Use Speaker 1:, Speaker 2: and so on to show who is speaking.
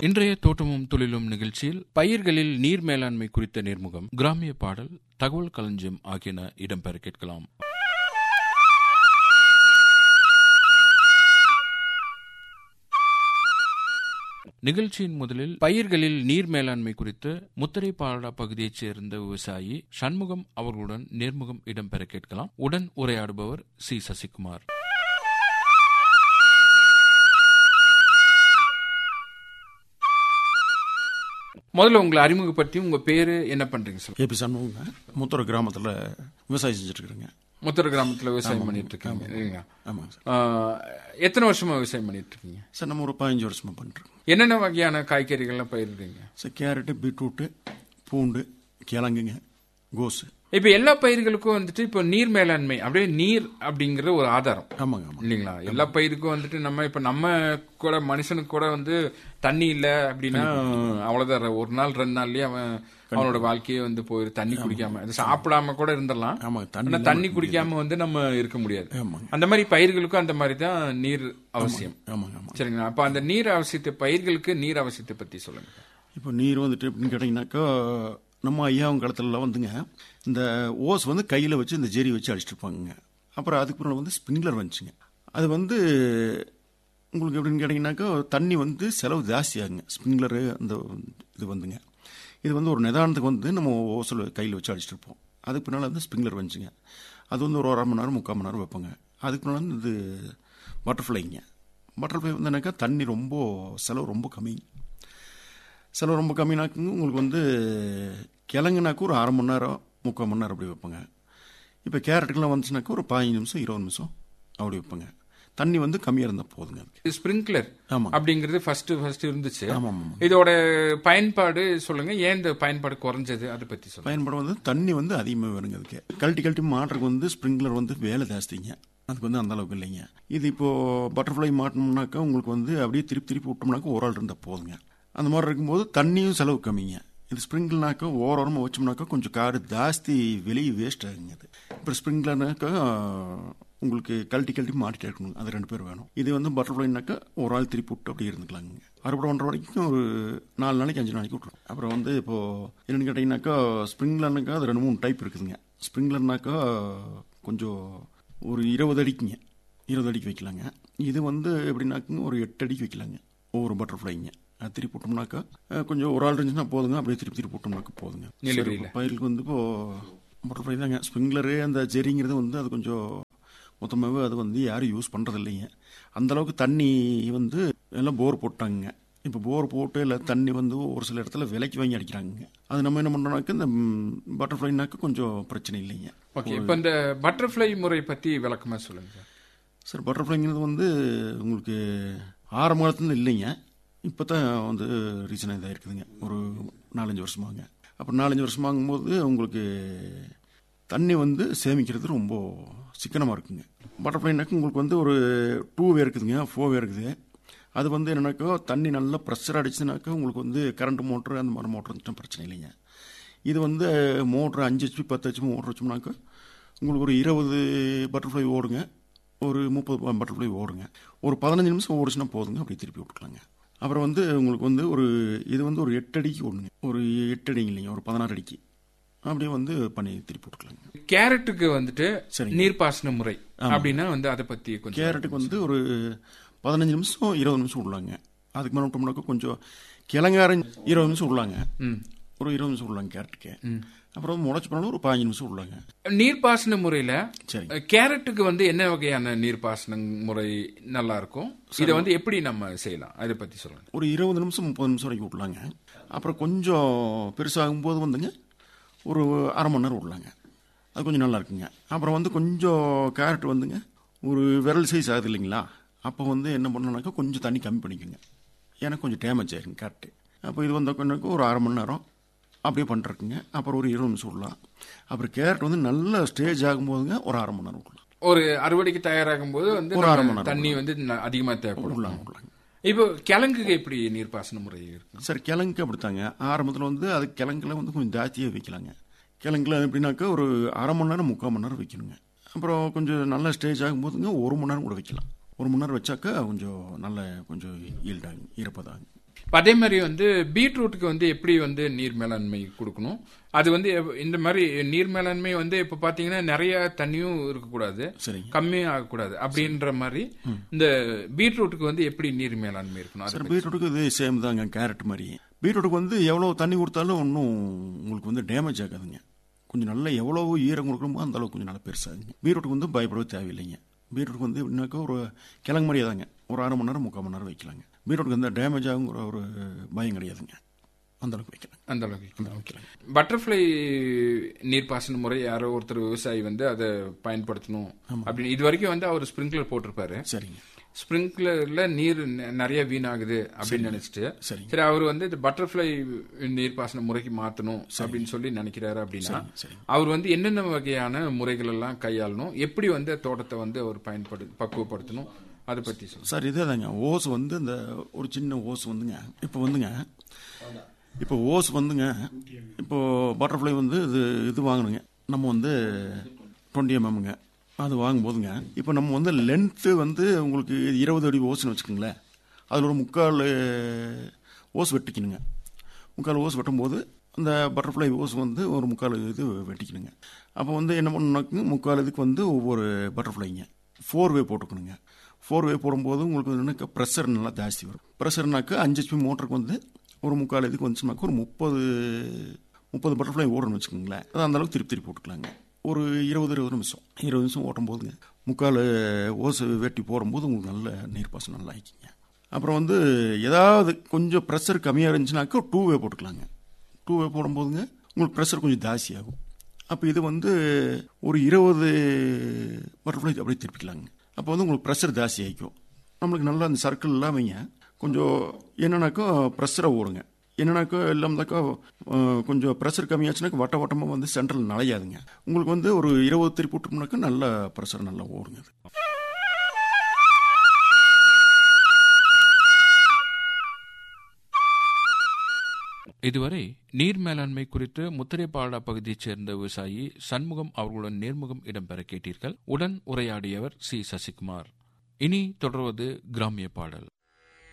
Speaker 1: இன்றைய தோட்டமும் தொழிலும் நிகழ்ச்சியில் பயிர்களில் நீர் மேலாண்மை குறித்த நேர்முகம் கிராமிய பாடல் தகவல் களஞ்சியம் ஆகியன இடம்பெற கேட்கலாம் நிகழ்ச்சியின் முதலில் பயிர்களில் நீர் மேலாண்மை குறித்து முத்திரைப்பாடா பகுதியைச் சேர்ந்த விவசாயி சண்முகம் அவர்களுடன் நேர்முகம் இடம்பெற கேட்கலாம் உடன் உரையாடுபவர் சி சசிகுமார் முதல்ல உங்களை அறிமுகப்படுத்தி உங்க பேரு என்ன பண்றீங்க சொல்லுங்க
Speaker 2: ஏபி சண்முகங்க முத்தூர் கிராமத்தில் விவசாயம் செஞ்சுட்டு இருக்கிறேங்க
Speaker 1: முத்தர கிராமத்துல விவசாயம் பண்ணிட்டு இருக்கீங்க இல்லைங்களா
Speaker 2: ஆமாங்க சார்
Speaker 1: ஆஹ், எத்தனை வருஷமா விவசாயம் பண்ணிட்டு இருக்கீங்க
Speaker 2: சார் நம்ம ஒரு பதினஞ்சு வருஷமா பண்ணிருக்கோம்
Speaker 1: என்னென்ன வகையான காய்கறிகள்லாம் பயிரிடுறீங்க
Speaker 2: சார் கேரட்டு பீட்ரூட்டு பூண்டு கிழங்குங்க கோஸு
Speaker 1: இப்ப எல்லா பயிர்களுக்கும் வந்துட்டு இப்போ நீர் மேலாண்மை அப்படியே நீர் அப்படிங்கிற ஒரு ஆதாரம்
Speaker 2: ஆமாங்க ஆமாங்க
Speaker 1: இல்லைங்களா எல்லா பயிருக்கும் வந்துட்டு நம்ம இப்ப நம்ம கூட மனுஷனுக்கு கூட வந்து தண்ணி இல்ல அப்படின்னா அவ்வளவுதான் ஒரு நாள் ரெண்டு நாள்லயே அவன் அவனோட வாழ்க்கையே வந்து போயிரு தண்ணி குடிக்காம அது சாப்பிடாம கூட இருந்துடலாம்
Speaker 2: ஆமாங்க தண்ணி
Speaker 1: ஆனா தண்ணி குடிக்காம வந்து நம்ம இருக்க முடியாது
Speaker 2: ஆமாங்க
Speaker 1: அந்த மாதிரி பயிர்களுக்கும் அந்த மாதிரி தான் நீர் அவசியம்
Speaker 2: ஆமாங்க ஆமாங்க
Speaker 1: சரிங்களா அப்ப அந்த நீர் அவசியத்தை பயிர்களுக்கு நீர் அவசியத்தை பத்தி சொல்லுங்க
Speaker 2: இப்போ நீர் வந்துட்டு எப்படின்னு கேட்டிங்கனாக்கா நம்ம ஐயாவும் காலத்துலலாம் வந்துங்க இந்த ஓஸ் வந்து கையில் வச்சு இந்த ஜெரி வச்சு அடிச்சிட்டு இருப்பாங்க அப்புறம் அதுக்கு பிறகு வந்து ஸ்ப்ரிங்க்லர் வந்துச்சுங்க அது வந்து உங்களுக்கு எப்படின்னு கேட்டிங்கனாக்கா தண்ணி வந்து செலவு ஜாஸ்தியாகுங்க ஸ்ப்ரிங்க்லரு அந்த இது வந்துங்க இது வந்து ஒரு நிதானத்துக்கு வந்து நம்ம ஓசில் கையில் வச்சு அடிச்சிட்டு இருப்போம் அதுக்கு பின்னால் வந்து ஸ்ப்ரிங்க்லர் வந்துச்சுங்க அது வந்து ஒரு அரை மணி நேரம் முக்கால் மணி நேரம் வைப்போங்க அதுக்கு பின்னால் வந்து இது பட்டர்ஃப்ளைங்க பட்டர்ஃப்ளை வந்தனாக்கா தண்ணி ரொம்ப செலவு ரொம்ப கம்மி செலவு ரொம்ப கம்மினாக்குங்க உங்களுக்கு வந்து கிழங்குனாக்க ஒரு அரை மணி நேரம் முக்கால் மணி நேரம் அப்படி வைப்பேங்க இப்போ கேரட்டுக்கெல்லாம் வந்துச்சுனாக்கா ஒரு பதினஞ்சு நிமிஷம் இருபது நிமிஷம் அப்படி வைப்பேங்க தண்ணி வந்து கம்மியாக இருந்தால் போதுங்க அதுக்கு
Speaker 1: ஸ்பிரிங்க்லர்
Speaker 2: ஆமாம்
Speaker 1: அப்படிங்கிறது ஃபர்ஸ்ட் ஃபர்ஸ்ட் இருந்துச்சு
Speaker 2: ஆமாம் ஆமாம்
Speaker 1: இதோட பயன்பாடு சொல்லுங்க ஏன் இந்த பயன்பாடு குறைஞ்சது அதை பத்தி சொல்லுங்க
Speaker 2: பயன்பாடு வந்து தண்ணி வந்து அதிகமாக வேணுங்க அதுக்கு கழட்டி கழட்டி மாட்டுறதுக்கு வந்து ஸ்ப்ரிங்க்லர் வந்து வேலை ஜாஸ்திங்க அதுக்கு வந்து அந்த அளவுக்கு இல்லைங்க இது இப்போ பட்டர்ஃப்ளை மாட்டினோம்னாக்கா உங்களுக்கு வந்து அப்படியே திருப்பி திருப்பி விட்டோம்னாக்கா ஒரு ஆள் இருந்தால் போதுங்க அந்த மாதிரி இருக்கும்போது தண்ணியும் செலவு கம்மிங்க இது ஸ்ப்ரிங்க்லர்னாக்கா ஓரமாக வச்சோம்னாக்கா கொஞ்சம் காடு ஜாஸ்தி வெளியே வேஸ்ட் ஆகுங்க அது இப்போ ஸ்ப்ரிங்க்லர்னாக்கா உங்களுக்கு கழட்டி கழட்டி மாட்டிட்டே இருக்கணும் அது ரெண்டு பேர் வேணும் இது வந்து பட்டர்ஃப்ளைனாக்கா ஒரு ஆள் திருப்பி விட்டு அப்படியே இருந்துக்கலாங்க அறுபடை ஒன்றரை வரைக்கும் ஒரு நாலு நாளைக்கு அஞ்சு நாளைக்கு விட்டுரும் அப்புறம் வந்து இப்போ என்னன்னு கேட்டிங்கனாக்கா ஸ்ப்ரிங்க்லர்னாக்கா அது ரெண்டு மூணு டைப் இருக்குதுங்க ஸ்ப்ரிங்க்லர்னாக்கா கொஞ்சம் ஒரு இருபது அடிக்குங்க இருபது அடிக்கு வைக்கலாங்க இது வந்து எப்படின்னாக்குங்க ஒரு எட்டு அடிக்கு வைக்கலாங்க ஒவ்வொரு பட்டர்ஃப்ளைங்க அது திருப்பி விட்டோம்னாக்கா அஹ், கொஞ்சம் ஒரு ஆள் இருந்துச்சுன்னா போதுங்க அப்படியே திருப்பி திருப்பி விட்டோம்னாக்கா போதுங்க
Speaker 1: நிலவரியில.
Speaker 2: சரி, பயிருக்கு வந்து இப்போ பட்டர்ஃப்ளை தாங்க ஸ்ப்ரிங்க்லரு அந்த ஜெரிங்கிறது வந்து அது கொஞ்சம் மொத்தமாகவே அது வந்து யாரும் யூஸ் பண்ணுறது இல்லைங்க அந்த அளவுக்கு தண்ணி வந்து எல்லாம் போர் போட்டாங்க இப்போ போர் போட்டு இல்லை தண்ணி வந்து ஒரு சில இடத்துல விலைக்கு வாங்கி அடிக்கிறாங்க அது நம்ம என்ன பண்ணுறோம்னாக்க இந்த பட்டர்ஃப்ளைனாக்க கொஞ்சம் பிரச்சனை இல்லைங்க
Speaker 1: ஓகே இப்போ இந்த பட்டர்ஃப்ளை முறை பத்தி விளக்கமா சொல்லுங்க சார்
Speaker 2: சார் பட்டர்ஃப்ளைங்கிறது வந்து உங்களுக்கு ஆரம்ப காலத்துலேருந்து இல்லைங்க இப்போ தான் வந்து ரீசனாக இதாக இருக்குதுங்க ஒரு நாலஞ்சு வருஷமாங்க அப்புறம் நாலஞ்சு வருஷமாகும்போது உங்களுக்கு தண்ணி வந்து சேமிக்கிறது ரொம்ப சிக்கனமாக இருக்குங்க பட்டர்ஃப்ளைனாக்க உங்களுக்கு வந்து ஒரு டூ வே இருக்குதுங்க ஃபோர் வே இருக்குது அது வந்து என்னன்னாக்கா தண்ணி நல்லா ப்ரெஷர் அடிச்சுனாக்கா உங்களுக்கு வந்து கரண்ட் மோட்ரு அந்த மாதிரி மோட்ரு வந்துச்சுன்னா பிரச்சனை இல்லைங்க இது வந்து மோட்ரு அஞ்சு ஹெச்பி பத்து ஹெச்பி மோட்ரு வச்சோம்னாக்கா உங்களுக்கு ஒரு இருபது பட்டர்ஃப்ளை ஓடுங்க ஒரு முப்பது பட்டர்ஃப்ளை ஓடுங்க ஒரு பதினஞ்சு நிமிஷம் ஓடுச்சுன்னா போதுங்க அப்படி திருப்பி விட்டுக்கலாங்க அப்புறம் வந்து உங்களுக்கு வந்து ஒரு இது வந்து ஒரு எட்டு அடிக்கு ஓடுங்க ஒரு எட்டு அடிங்க இல்லைங்க ஒரு பதினாறு அடிக்கு அப்படியே வந்து பண்ணி திருப்பி விட்டுக்கலாங்க
Speaker 1: கேரட்டுக்கு வந்துட்டு
Speaker 2: சரிங்க.
Speaker 1: நீர்ப்பாசன முறை அப்படின்னா வந்து அதை பத்தி கொஞ்சம்
Speaker 2: கேரட்டுக்கு வந்து ஒரு பதினஞ்சு நிமிஷம் இருபது நிமிஷம் விடலாங்க அதுக்கு மேலே விட்டோம்னாக்கா கொஞ்சம் கிழங்காரம் இருபது நிமிஷம் விடலாங்க
Speaker 1: ம்.
Speaker 2: ஒரு இருபது நிமிஷம் விடலாங்க கேரட்டுக்கு அப்புறம் முளைச்சு போனாலும் ஒரு பதினஞ்சு நிமிஷம் விடலாங்க
Speaker 1: நீர்ப்பாசன முறையில
Speaker 2: சரி
Speaker 1: அஹ், கேரட்டுக்கு வந்து என்ன வகையான நீர்ப்பாசன முறை நல்லா இருக்கும் இதை வந்து எப்படி நம்ம செய்யலாம் அதை பத்தி சொல்லுங்க
Speaker 2: ஒரு இருபது நிமிஷம் முப்பது நிமிஷம் வரைக்கும் விடலாங்க அப்புறம் கொஞ்சம் பெருசாகும் போது வந்துங்க ஒரு அரை மணி நேரம் விடலாங்க அது கொஞ்சம் நல்லா இருக்குங்க அப்புறம் வந்து கொஞ்சம் கேரட் வந்துங்க ஒரு விரல் சைஸ் ஆகுது இல்லைங்களா அப்போ வந்து என்ன பண்ணணும்னாக்கா கொஞ்சம் தண்ணி கம்மி பண்ணிக்கோங்க ஏன்னா கொஞ்சம் டேமேஜ் ஆயிருங்க கேரட்டு அப்போ இது வந்தாக்கா ஒரு அரை மணி நேரம் அப்படியே பண்ணிருக்குங்க அப்புறம் ஒரு இருபது நிமிஷம் விடலாம் அப்புறம் கேரட் வந்து நல்ல ஸ்டேஜ் ஆகும்போதுங்க ஒரு அரை மணி நேரம் விடலாம்
Speaker 1: ஒரு அறுவடைக்கு தயாராகும் போது வந்து
Speaker 2: ஒரு அரை
Speaker 1: நம்ம
Speaker 2: மணி நேரம்.
Speaker 1: தண்ணி வந்து ந- அதிகமா தேவைப்படும்
Speaker 2: விடலாம் விடலாங்க
Speaker 1: இப்போ கிழங்குக்கு எப்படி நீர்ப்பாசன முறை இருக்கு
Speaker 2: சார் கிழங்குக்கு அப்படித்தாங்க ஆரம்பத்தில் வந்து அது கிழங்குல வந்து கொஞ்சம் ஜாஸ்தியாக வைக்கலாங்க கிழங்குல எப்படின்னாக்கா ஒரு அரை மணி நேரம் முக்கால் மணி நேரம் வைக்கணுங்க அப்புறம் கொஞ்சம் நல்ல ஸ்டேஜ் ஆகும்போதுங்க ஒரு மணி நேரம் கூட வைக்கலாம் ஒரு மணி நேரம் வச்சாக்கா கொஞ்சம் நல்ல கொஞ்சம் ஈல்டாகும் ஈரப்பதாகும்
Speaker 1: இப்ப அதே மாதிரி வந்து பீட்ரூட்டுக்கு வந்து எப்படி வந்து நீர் மேலாண்மை கொடுக்கணும் அது வந்து எவ்- இந்த மாதிரி நீர் மேலாண்மை வந்து இப்ப பாத்தீங்கன்னா நிறைய தண்ணியும் இருக்கக்கூடாது
Speaker 2: சரிங்க
Speaker 1: கம்மியும் ஆகக்கூடாது அப்படின்ற மாதிரி இந்த பீட்ரூட்டுக்கு வந்து எப்படி நீர் மேலாண்மை இருக்கணும் அது
Speaker 2: சார் பீட்ரூட்டுக்கு இது சேம் தாங்க கேரட் மாதிரி பீட்ரூட்டுக்கு வந்து எவ்வளோ தண்ணி கொடுத்தாலும் ஒன்றும் உங்களுக்கு வந்து டேமேஜ் ஆகாதுங்க கொஞ்சம் நல்லா எவ்வளோ ஈரம் கொடுக்கணுமோ அந்த அளவுக்கு கொஞ்சம் நல்லா பெருசாகுங்க பீட்ரூட்டுக்கு வந்து பயப்படவே தேவையில்லைங்க பீட்ரூட் வந்து எப்படின்னாக்கா ஒரு கிழங்கு மாதிரியே தாங்க ஒரு அரை மணி நேரம் முக்கால் மணி நேரம் வைக்கலாங்க பீட்ரூட்டுக்கு வந்து டேமேஜ் ஆகுங்கிற ஒரு பயம் கிடையாதுங்க அந்த அளவுக்கு வைக்கலாம்
Speaker 1: அந்த அளவுக்கு வைக்கலாம் பட்டர்ஃப்ளை நீர்ப்பாசன முறை யாரோ ஒருத்தர் விவசாயி வந்து அதை பயன்படுத்தணும் அப்படின்னு இது வரைக்கும் வந்து அவர் ஸ்ப்ரிங்க்லர் போட்டிருப்பாரு
Speaker 2: சரிங்க
Speaker 1: ஸ்ப்ரிங்க்லர்ல நீர் நெ- நிறைய வீணாகுது அப்படின்னு நினைச்சிட்டு
Speaker 2: சரிங்க
Speaker 1: சரி அவர் வந்து இந்த பட்டர்ஃப்ளை நீர்ப்பாசன முறைக்கு மாத்தணும் அப்படின்னு சொல்லி நினைக்கிறாரு அப்படின்னா
Speaker 2: சரிங்க
Speaker 1: அவர் வந்து என்னென்ன வகையான முறைகள் எல்லாம் கையாளணும் எப்படி வந்து தோட்டத்தை வந்து அவர் பயன்படு பக்குவப்படுத்தணும் அதை பத்தி சொல்லுங்க
Speaker 2: சார் இதே தாங்க ஓஸ் வந்து இந்த ஒரு சின்ன ஓஸ் வந்துங்க இப்போ வந்துங்க இப்போ ஓஸ் வந்துங்க இப்போ பட்டர்ஃப்ளை வந்து இது இது வாங்கணுங்க நம்ம வந்து டுவெண்ட்டி எம்எம்ங்க அது வாங்கும்போதுங்க இப்போ நம்ம வந்து லென்த்து வந்து உங்களுக்கு இருபது அடி ஓஸ்னு வச்சுக்கோங்களேன் அதில் ஒரு முக்கால் ஓஸ் வெட்டிக்கணுங்க முக்கால் ஓஸ் வெட்டும்போது அந்த பட்டர்ஃப்ளை ஓஸ் வந்து ஒரு முக்கால் இது வெட்டிக்கணுங்க அப்போ வந்து என்ன பண்ணணுக்கு முக்கால் இதுக்கு வந்து ஒவ்வொரு பட்டர்ஃப்ளைங்க ஃபோர் வே போட்டுக்கணுங்க ஃபோர் வே போடும்போது உங்களுக்கு வந்து ப்ரெஷர் நல்லா ஜாஸ்தி வரும் ப்ரெஷர்னாக்கா அஞ்சு ஹெச்பி மோட்டருக்கு வந்து ஒரு முக்கால் இதுக்கு வந்துச்சுனாக்கா ஒரு முப்பது முப்பது பட்டர்ஃப்ளை ஓடணும்னு வச்சுக்கோங்களேன் அது அந்த அளவுக்கு திருப்பி திருப்பி போட்டுக்கலாங்க ஒரு இருபது இருபது நிமிஷம் இருபது நிமிஷம் ஓட்டும் போதுங்க முக்கால் ஓசு வெட்டி போடும்போது உங்களுக்கு நல்ல நீர்ப்பாசனம் நல்லா ஆயிக்கிங்க அப்புறம் வந்து ஏதாவது கொஞ்சம் ப்ரெஷர் கம்மியாக இருந்துச்சுனாக்கா டூ வே போட்டுக்கலாங்க டூ வே போடும்போதுங்க உங்களுக்கு ப்ரெஷர் கொஞ்சம் ஜாஸ்தி ஆகும் அப்போ இது வந்து ஒரு இருபது பட்டர்ஃப்ளை அப்படியே திருப்பிக்கலாங்க அப்போ வந்து உங்களுக்கு ப்ரெஷர் ஜாஸ்தி ஆகிக்கும் நம்மளுக்கு நல்லா அந்த சர்க்கிள் இல்லாமங்க கொஞ்சம் என்னன்னாக்கா ப்ரெஷராக ஓடுங்க என்னன்னாக்கா இல்லாமதாக்கா அஹ், கொஞ்சம் ப்ரெஷர் கம்மியாச்சுனாக்கா வட்ட வட்டமாக வந்து சென்ட்ரல் நலையாதுங்க உங்களுக்கு வந்து ஒரு இருபது திருப்பி விட்டோம்னாக்கா நல்ல ப்ரெஷர் நல்லா ஓடுங்க அது
Speaker 1: இதுவரை நீர் மேலாண்மை குறித்து முத்திரைப்பாடா பகுதியைச் சேர்ந்த விவசாயி சண்முகம் அவர்களுடன் நேர்முகம் இடம்பெற கேட்டீர்கள் உடன் உரையாடியவர் சி சசிகுமார் இனி தொடர்வது கிராமிய பாடல்